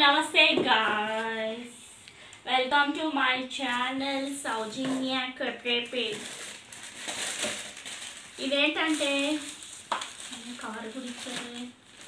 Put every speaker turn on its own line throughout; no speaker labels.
నమస్తే guys welcome to my channel Soujanya క్రిప్రేపేడ్ ఇదేంటంటే కవర్ కూడా ఇచ్చారు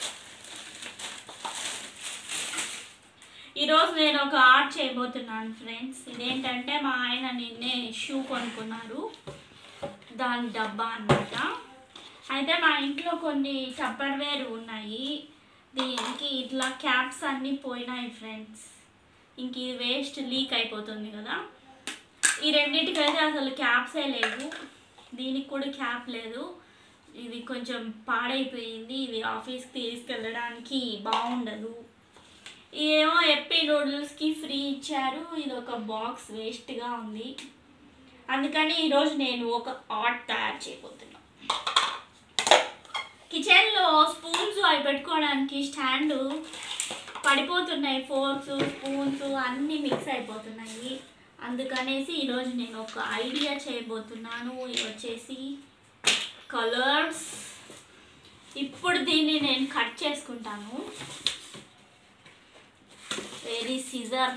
ఈరోజు నేను ఒక ఆర్ట్ చేయబోతున్నాను ఫ్రెండ్స్ ఇదేంటంటే మా ఆయన నిన్నే షూ కొనుక్కున్నారు దాని డబ్బా అన్నమాట అయితే మా ఇంట్లో కొన్ని టప్పర్వేర్ ఉన్నాయి దీనికి ఇట్లా క్యాప్స్ అన్నీ పోయినాయి ఫ్రెండ్స్ ఇంక ఇది వేస్ట్ లీక్ అయిపోతుంది కదా ఈ రెండింటికైతే అసలు క్యాప్సే లేవు దీనికి కూడా క్యాప్ లేదు ఇది కొంచెం పాడైపోయింది ఇది ఆఫీస్కి తీసుకెళ్ళడానికి బాగుండదు ఇదేమో ఎప్పి నూడిల్స్కి ఫ్రీ ఇచ్చారు ఇది ఒక బాక్స్ వేస్ట్గా ఉంది అందుకని ఈరోజు నేను ఒక ఆర్ట్ తయారు చేయబోతున్నాను కిచెన్లో స్పూన్స్ అవి పెట్టుకోవడానికి స్టాండ్ పడిపోతున్నాయి ఫోర్క్స్ స్పూన్స్ అన్నీ మిక్స్ అయిపోతున్నాయి అందుకనేసి ఈరోజు నేను ఒక ఐడియా చేయబోతున్నాను ఇది వచ్చేసి కలర్స్ ఇప్పుడు దీన్ని నేను కట్ చేసుకుంటాను వెరీ సిజర్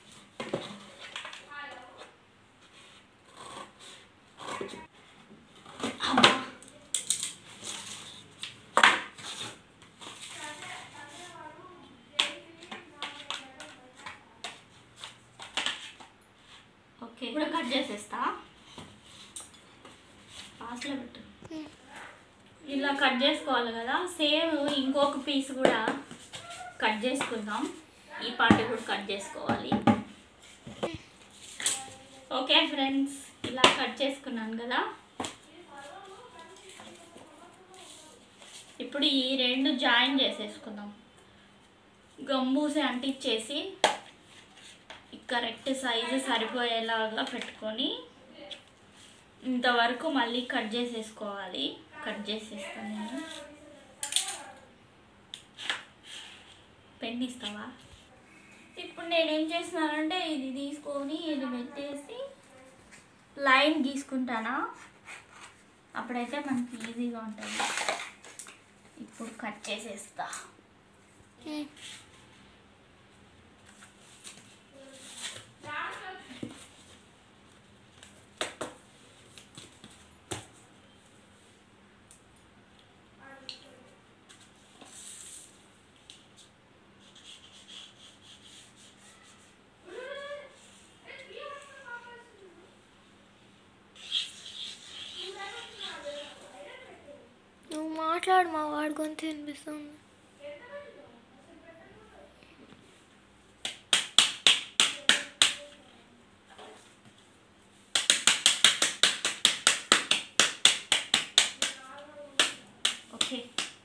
అమ్మా ఓకే ఇప్పుడు కట్ చేసేస్తా లాస్ట్లో పెట్టు ఇలా కట్ చేసుకోవాలి కదా సేమ్ ఇంకొక పీస్ కూడా కట్ చేసుకుందాం ఈ పార్ట్ కూడా కట్ చేసుకోవాలి ఓకే ఫ్రెండ్స్ ఇలా కట్ చేసుకున్నాను కదా ఇప్పుడు ఈ రెండు జాయిన్ చేసేసుకుందాం గంబూసి అంటించేసి కరెక్ట్ సైజు సరిపోయేలాగా పెట్టుకొని ఇంతవరకు మళ్ళీ కట్ చేసేసుకోవాలి కట్ చేసేస్తాను నేను పెన్ ఇస్తావా ఇప్పుడు నేనేం చేస్తున్నానంటే ఇది తీసుకొని ఇది పెట్టేసి లైన్ గీసుకుంటానా అప్పుడైతే మనకి ఈజీగా ఉంటుంది ఇప్పుడు కట్ చేసేస్తా
నువ్వు మాట్లాడు మా వాడి గొంతు వినిపిస్తుంది
ఓకే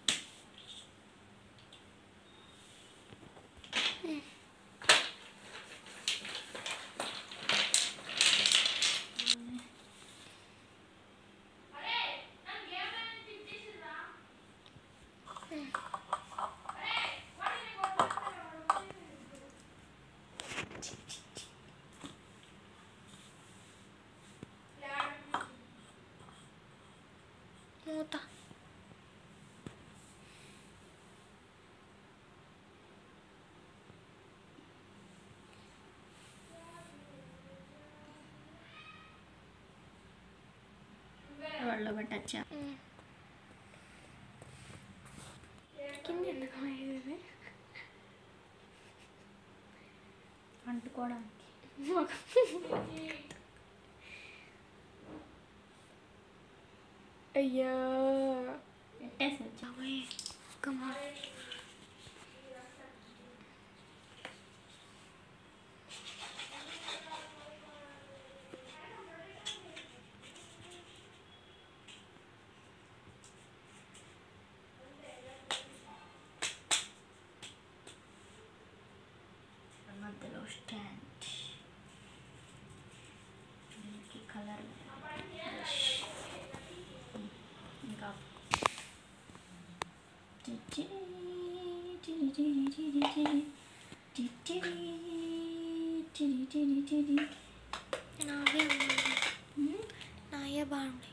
మూత
వాళ్ళు పెట్టచ్చా
ఉమ్. కింద ఎందుకు పోయేది?
అంటుకోవడానికి
అయ్యా
పెట్టేసి వచ్చా
బాబోయ్. Come on.
మధ్యలో స్టాండ్ దీనికి కలర్ ఇంకా
నావే ఉన్నాయి నాయే బాగున్నాయి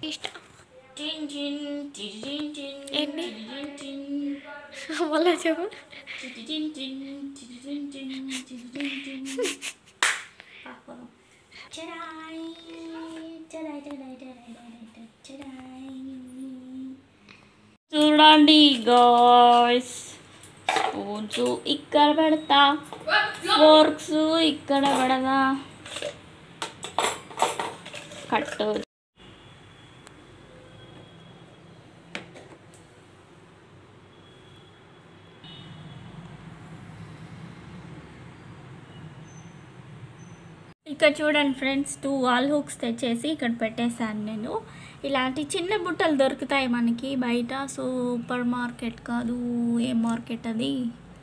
ఇష్టం
టిన్ టిన్ టిరిన్ టిన్
ఏంటి?
టిరిన్ టిన్
మళ్ళీ చెప్పు
టిరిన్ టిన్ టిరిన్ టిన్ టిరిన్ టిన్ పాపం. చరాయ్ చరాయ్ చరాయ్ చరాయ్ చరాయ్ చరాయ్ చూడండి గాయ్స్ స్పూన్స్ ఇక్కడ పెడతా ఫోర్క్స్ ఇక్కడ పెడదా కట్టు ఇక్కడ చూడండి ఫ్రెండ్స్ టూ వాల్ హుక్స్ తెచ్చేసి ఇక్కడ పెట్టేశాను నేను ఇలాంటి చిన్న బుట్టలు దొరుకుతాయి మనకి బయట సూపర్ మార్కెట్ కాదు ఏ మార్కెట్ అది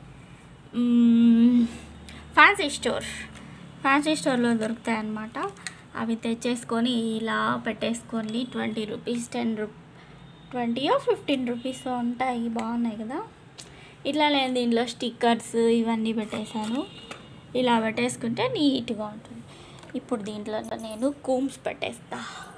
ఫ్యాన్సీ స్టోర్ ఫ్యాన్సీ స్టోర్లో దొరుకుతాయి అన్నమాట అవి తెచ్చేసుకొని ఇలా పెట్టేసుకొని ట్వంటీ రూపీస్ టెన్ రూ ట్వంటీయో ఫిఫ్టీన్ రూపీస్ ఉంటాయి బాగున్నాయి కదా ఇట్లా నేను దీనిలో స్టిక్కర్స్ ఇవన్నీ పెట్టేశాను ఇలా పెట్టేసుకుంటే నీట్గా ఉంటుంది ఇప్పుడు దీంట్లో నేను కూమ్స్ పెట్టేస్తా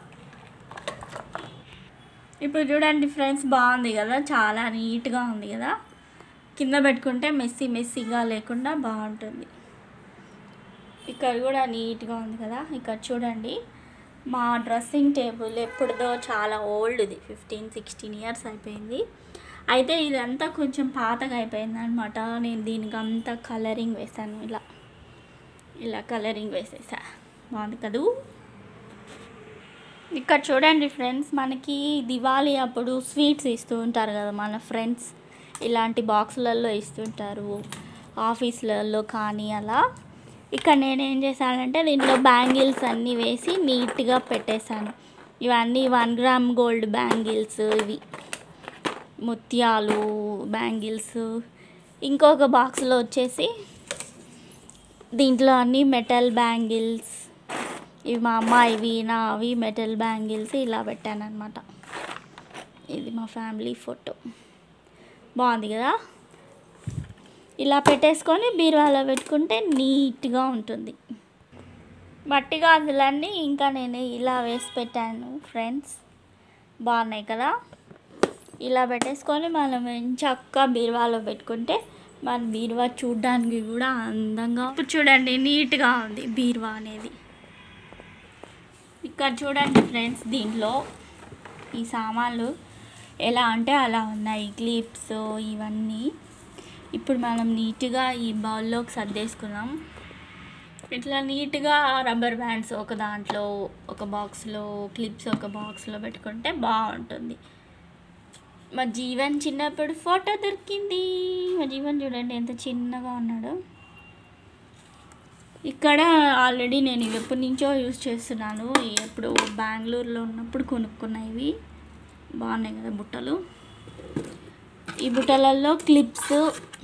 ఇప్పుడు చూడండి ఫ్రెండ్స్ బాగుంది కదా చాలా నీట్గా ఉంది కదా కింద పెట్టుకుంటే మెస్సీ మెస్సీగా లేకుండా బాగుంటుంది ఇక్కడ కూడా నీట్గా ఉంది కదా ఇక్కడ చూడండి మా డ్రెస్సింగ్ టేబుల్ ఎప్పుడుదో చాలా ఓల్డ్ది ఫిఫ్టీన్ సిక్స్టీన్ ఇయర్స్ అయిపోయింది అయితే ఇదంతా కొంచెం పాతగా అయిపోయింది అనమాట నేను దీనికి అంతా కలరింగ్ వేసాను ఇలా ఇలా కలరింగ్ వేసేసా బాగుంది కదూ ఇక్కడ చూడండి ఫ్రెండ్స్ మనకి దివాళీ అప్పుడు స్వీట్స్ ఇస్తూ ఉంటారు కదా మన ఫ్రెండ్స్ ఇలాంటి బాక్సులలో ఇస్తుంటారు ఆఫీసులలో కానీ అలా ఇక్కడ నేను ఏం చేశానంటే దీంట్లో బ్యాంగిల్స్ అన్నీ వేసి నీట్గా పెట్టేశాను ఇవన్నీ వన్ గ్రామ్ గోల్డ్ బ్యాంగిల్స్ ఇవి ముత్యాలు బ్యాంగిల్స్ ఇంకొక బాక్స్లో వచ్చేసి దీంట్లో అన్ని మెటల్ బ్యాంగిల్స్ ఇవి మా అమ్మాయివి నావి మెటల్ బ్యాంగిల్స్ ఇలా పెట్టాను అనమాట ఇది మా ఫ్యామిలీ ఫోటో బాగుంది కదా ఇలా పెట్టేసుకొని బీరువాలో పెట్టుకుంటే నీట్గా ఉంటుంది మట్టి గాజులన్నీ ఇంకా నేను ఇలా వేసి పెట్టాను ఫ్రెండ్స్ బాగున్నాయి కదా ఇలా పెట్టేసుకొని మనం చక్కగా బీరువాలో పెట్టుకుంటే మన బీరువా చూడడానికి కూడా అందంగా ఇప్పుడు చూడండి నీట్గా ఉంది బీరువా అనేది ఇక్కడ చూడండి ఫ్రెండ్స్ దీంట్లో ఈ సామాన్లు ఎలా అంటే అలా ఉన్నాయి క్లిప్స్ ఇవన్నీ ఇప్పుడు మనం నీట్గా ఈ బౌల్లోకి సర్దేసుకున్నాం ఇట్లా నీట్గా రబ్బర్ బ్యాండ్స్ ఒక దాంట్లో ఒక బాక్స్లో క్లిప్స్ ఒక బాక్స్లో పెట్టుకుంటే బాగుంటుంది మా జీవన్ చిన్నప్పుడు ఫోటో దొరికింది మా జీవన్ చూడండి ఎంత చిన్నగా ఉన్నాడు ఇక్కడ ఆల్రెడీ నేను ఇవి ఎప్పటి నుంచో యూజ్ చేస్తున్నాను ఎప్పుడు బెంగళూరులో ఉన్నప్పుడు కొనుక్కున్నా ఇవి బాగున్నాయి కదా బుట్టలు ఈ బుట్టలలో క్లిప్స్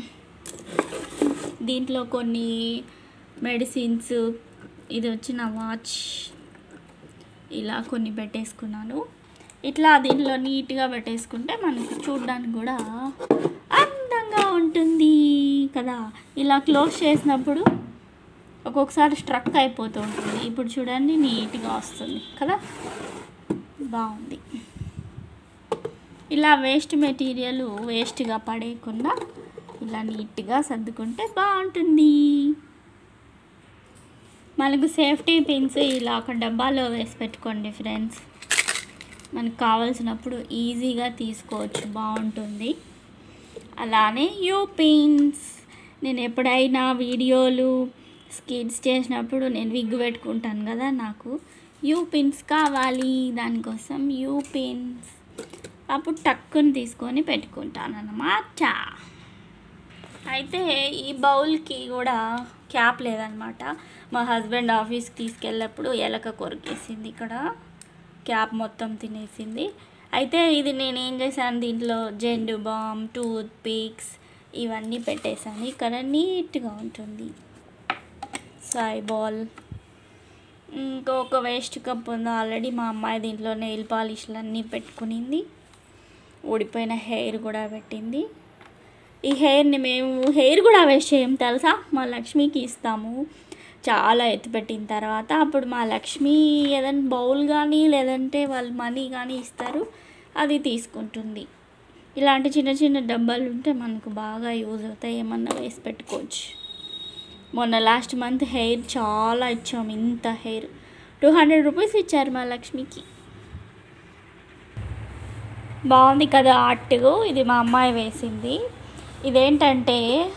దీంట్లో కొన్ని మెడిసిన్స్ ఇది వచ్చిన వాచ్ ఇలా కొన్ని పెట్టేసుకున్నాను ఇట్లా దీనిలో నీట్గా పెట్టేసుకుంటే మనకి చూడడానికి కూడా అందంగా ఉంటుంది కదా ఇలా క్లోజ్ చేసినప్పుడు ఒక్కొక్కసారి స్ట్రక్ అయిపోతూ ఉంటుంది ఇప్పుడు చూడండి నీట్గా వస్తుంది కదా బాగుంది ఇలా వేస్ట్ మెటీరియల్ వేస్ట్గా పడేయకుండా ఇలా నీట్గా సర్దుకుంటే బాగుంటుంది మనకు సేఫ్టీ పిన్స్ ఇలా ఒక డబ్బాలో వేసి పెట్టుకోండి ఫ్రెండ్స్ మనకు కావాల్సినప్పుడు ఈజీగా తీసుకోవచ్చు బాగుంటుంది అలానే యూ పిన్స్ నేను ఎప్పుడైనా వీడియోలు స్కిట్స్ చేసినప్పుడు నేను విగ్ పెట్టుకుంటాను కదా నాకు యూ పిన్స్ కావాలి దానికోసం యూ పిన్స్ అప్పుడు టక్కుని తీసుకొని పెట్టుకుంటాను అన్నమాట అయితే ఈ బౌల్కి కూడా క్యాప్ లేదనమాట మా హస్బెండ్ ఆఫీస్కి తీసుకెళ్ళినప్పుడు ఎలక కొరికేసింది ఇక్కడ క్యాప్ మొత్తం తినేసింది అయితే ఇది నేను ఏం చేశాను దీంట్లో జెండు బామ్ టూత్ పిక్స్ ఇవన్నీ పెట్టేశాను ఇక్కడ నీట్గా ఉంటుంది సాయి బాల్ ఇంకొక వేస్ట్ కప్ ఉంది ఆల్రెడీ మా అమ్మాయి దీంట్లో నెయిల్ పాలిష్లు అన్నీ పెట్టుకునింది ఊడిపోయిన హెయిర్ కూడా పెట్టింది ఈ హెయిర్ని మేము హెయిర్ కూడా వేస్ట్ చేయం తెలుసా మా లక్ష్మికి ఇస్తాము చాలా ఎత్తిపెట్టిన తర్వాత అప్పుడు మా లక్ష్మి ఏదైనా బౌల్ కానీ లేదంటే వాళ్ళు మనీ కానీ ఇస్తారు అది తీసుకుంటుంది ఇలాంటి చిన్న చిన్న డబ్బాలు ఉంటే మనకు బాగా యూజ్ అవుతాయి ఏమన్నా వేసి పెట్టుకోవచ్చు మొన్న లాస్ట్ మంత్ హెయిర్ చాలా ఇచ్చాము ఇంత హెయిర్ టూ హండ్రెడ్ రూపీస్ ఇచ్చారు మా లక్ష్మికి బాగుంది కదా ఆర్ట్ ఇది మా అమ్మాయి వేసింది ఇదేంటంటే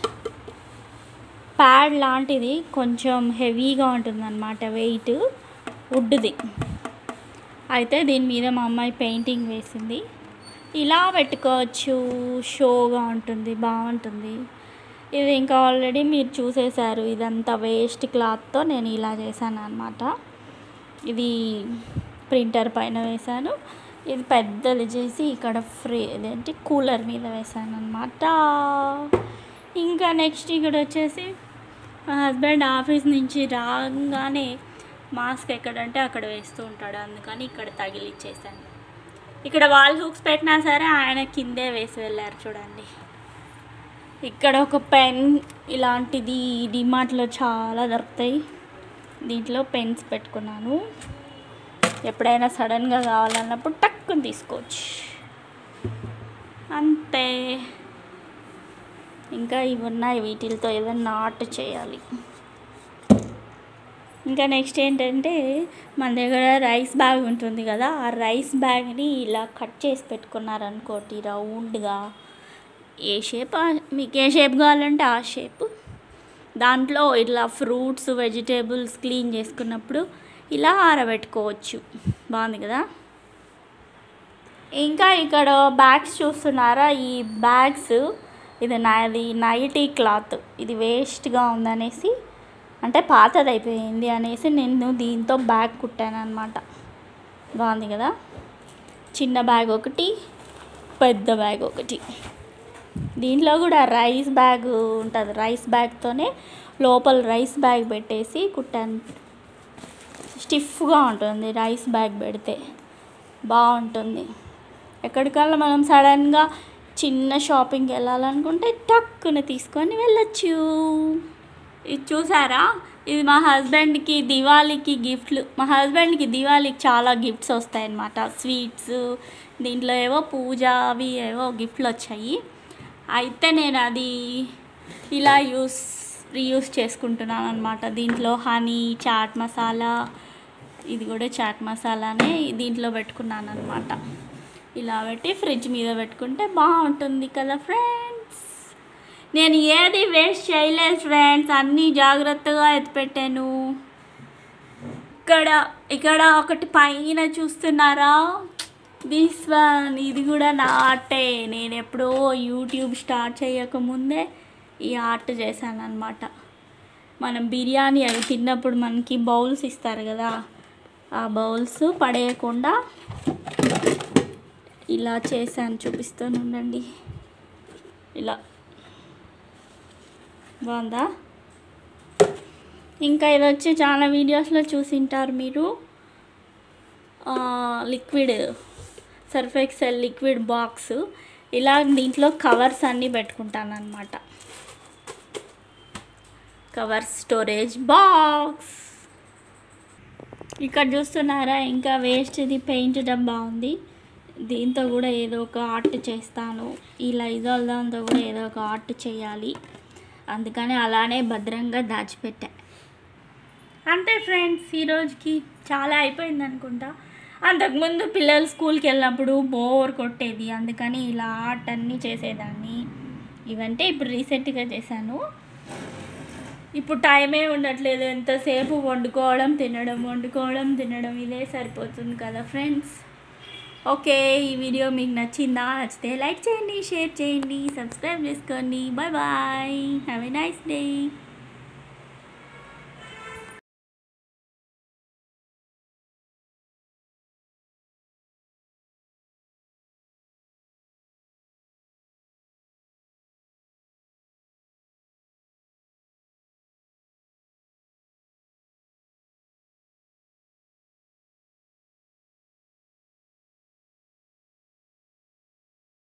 ప్యాడ్ లాంటిది కొంచెం హెవీగా ఉంటుందన్నమాట వెయిట్ వుడ్ది అయితే దీని మీద మా అమ్మాయి పెయింటింగ్ వేసింది ఇలా పెట్టుకోవచ్చు షోగా ఉంటుంది బాగుంటుంది ఇది ఇంకా ఆల్రెడీ మీరు చూసేశారు ఇదంతా వేస్ట్ క్లాత్తో నేను ఇలా చేశాను అనమాట ఇది ప్రింటర్ పైన వేశాను ఇది పెద్దది చేసి ఇక్కడ ఫ్రీ ఇదేంటి కూలర్ మీద వేసాను అనమాట ఇంకా నెక్స్ట్ ఇక్కడ వచ్చేసి మా హస్బెండ్ ఆఫీస్ నుంచి రాగానే మాస్క్ ఎక్కడంటే అక్కడ వేస్తూ ఉంటాడు అందుకని ఇక్కడ తగిలిచ్చేసాను ఇక్కడ వాల్ హుక్స్ పెట్టినా సరే ఆయన కిందే వేసి వెళ్ళారు చూడండి ఇక్కడ ఒక పెన్ ఇలాంటిది డిమార్ట్లో చాలా దొరుకుతాయి దీంట్లో పెన్స్ పెట్టుకున్నాను ఎప్పుడైనా సడన్గా కావాలన్నప్పుడు టక్కుని తీసుకోవచ్చు అంతే ఇంకా ఇవి ఉన్నాయి వీటితో ఏదైనా ఆర్ట్ చేయాలి ఇంకా నెక్స్ట్ ఏంటంటే మన దగ్గర రైస్ బ్యాగ్ ఉంటుంది కదా ఆ రైస్ బ్యాగ్ని ఇలా కట్ చేసి పెట్టుకున్నారనుకోటి రౌండ్గా ఏ షేప్ మీకు ఏ షేప్ కావాలంటే ఆ షేప్ దాంట్లో ఇట్లా ఫ్రూట్స్ వెజిటేబుల్స్ క్లీన్ చేసుకున్నప్పుడు ఇలా ఆరబెట్టుకోవచ్చు బాగుంది కదా ఇంకా ఇక్కడ బ్యాగ్స్ చూస్తున్నారా ఈ బ్యాగ్స్ ఇది నాది నైటీ క్లాత్ ఇది వేస్ట్గా ఉందనేసి అంటే పాతది అయిపోయింది అనేసి నేను దీంతో బ్యాగ్ కుట్టాను అనమాట బాగుంది కదా చిన్న బ్యాగ్ ఒకటి పెద్ద బ్యాగ్ ఒకటి దీంట్లో కూడా రైస్ బ్యాగ్ ఉంటుంది రైస్ బ్యాగ్తోనే లోపల రైస్ బ్యాగ్ పెట్టేసి కుట్టాను స్టిఫ్గా ఉంటుంది రైస్ బ్యాగ్ పెడితే బాగుంటుంది ఎక్కడికల్లా మనం సడన్గా చిన్న షాపింగ్కి వెళ్ళాలనుకుంటే టక్కున తీసుకొని వెళ్ళచ్చు ఇది చూసారా ఇది మా హస్బెండ్కి దివాళీకి గిఫ్ట్లు మా హస్బెండ్కి దివాళీకి చాలా గిఫ్ట్స్ వస్తాయన్నమాట స్వీట్స్ దీంట్లో ఏవో పూజ అవి ఏవో గిఫ్ట్లు వచ్చాయి అయితే నేను అది ఇలా యూస్ రీయూస్ చేసుకుంటున్నాను అనమాట దీంట్లో హనీ చాట్ మసాలా ఇది కూడా చాట్ మసాలానే దీంట్లో పెట్టుకున్నాను అనమాట ఇలా పెట్టి ఫ్రిడ్జ్ మీద పెట్టుకుంటే బాగుంటుంది కదా ఫ్రెండ్స్ నేను ఏది వేస్ట్ చేయలేదు ఫ్రెండ్స్ అన్నీ జాగ్రత్తగా ఎత్తిపెట్టాను ఇక్కడ ఇక్కడ ఒకటి పైన చూస్తున్నారా దిస్ వన్ ఇది కూడా నా ఆర్టే నేను ఎప్పుడో యూట్యూబ్ స్టార్ట్ చేయకముందే ఈ ఆర్ట్ చేశాను అనమాట మనం బిర్యానీ అవి తిన్నప్పుడు మనకి బౌల్స్ ఇస్తారు కదా ఆ బౌల్స్ పడేయకుండా ఇలా చేశాను చూపిస్తాను ఉండండి ఇలా బాగుందా ఇంకా ఇది వచ్చి చాలా వీడియోస్లో చూసింటారు మీరు liquid surf excel liquid box ఇలా దీంట్లో కవర్స్ అన్నీ పెట్టుకుంటాను అనమాట కవర్ స్టోరేజ్ బాక్స్ ఇక్కడ చూస్తున్నారా ఇంకా వేస్ట్ ఇది పెయింట్ డబ్బా ఉంది దీంతో కూడా ఏదో ఒక ఆర్ట్ చేస్తాను ఈ లైజాల్ దాంతో కూడా ఏదో ఒక ఆర్ట్ చేయాలి అందుకని అలానే భద్రంగా దాచిపెట్టా అంతే ఫ్రెండ్స్ ఈరోజుకి చాలా అయిపోయింది అనుకుంటా అంతకుముందు పిల్లలు స్కూల్కి వెళ్ళినప్పుడు బోర్ కొట్టేది అందుకని ఇలా ఆర్ట్ అన్నీ చేసేదాన్ని ఇవంటే ఇప్పుడు రీసెంట్గా చేశాను ఇప్పుడు టైమే ఉండట్లేదు ఎంతసేపు వండుకోవడం తినడం వండుకోవడం తినడం ఇదే సరిపోతుంది కదా ఫ్రెండ్స్ ఓకే ఈ వీడియో మీకు నచ్చిందా నచ్చితే లైక్ చేయండి షేర్ చేయండి సబ్స్క్రైబ్ చేసుకోండి bye bye have a nice day